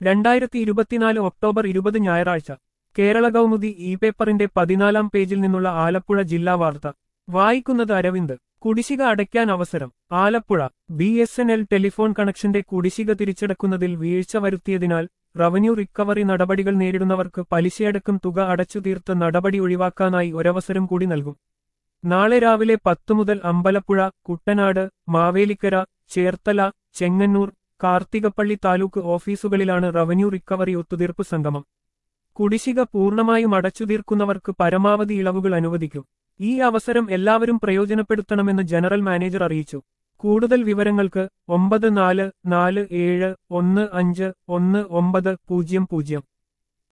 രണ്ടായിരത്തി ഇരുപത്തിനാല് ഒക്ടോബർ ഇരുപത് ഞായറാഴ്ച കേരള കൗമുദി ഇ പേപ്പറിന്റെ പതിനാലാം പേജിൽ നിന്നുള്ള ആലപ്പുഴ ജില്ലാ വാർത്ത വായിക്കുന്നത് അരവിന്ദ് കുടിശ്ശിക അടയ്ക്കാൻ അവസരം Alappuzha B S N L telephone കണക്ഷന്റെ കുടിശ്ശിക തിരിച്ചടക്കുന്നതിൽ വീഴ്ച വരുത്തിയതിനാൽ റവന്യൂ റിക്കവറി നടപടികൾ നേരിടുന്നവർക്ക് പലിശയടക്കം തുക അടച്ചു തീർത്ത് നടപടി ഒഴിവാക്കാനായി ഒരവസരം കൂടി നൽകും നാളെ രാവിലെ പത്തു മുതൽ അമ്പലപ്പുഴ കുട്ടനാട് മാവേലിക്കര ചേർത്തല ചെങ്ങന്നൂർ കാർത്തികപ്പള്ളി താലൂക്ക് ഓഫീസുകളിലാണ് റവന്യൂ റിക്കവറി ഒത്തുതീർപ്പ് സംഗമം കുടിശ്ശിക പൂർണ്ണമായും അടച്ചു തീർക്കുന്നവർക്ക് പരമാവധി ഇളവുകൾ അനുവദിക്കും ഈ അവസരം എല്ലാവരും പ്രയോജനപ്പെടുത്തണമെന്ന് ജനറൽ മാനേജർ അറിയിച്ചു കൂടുതൽ വിവരങ്ങൾക്ക് ഒമ്പത് നാല് നാല് ഏഴ് ഒന്ന് അഞ്ച് ഒന്ന് ഒമ്പത് പൂജ്യം പൂജ്യം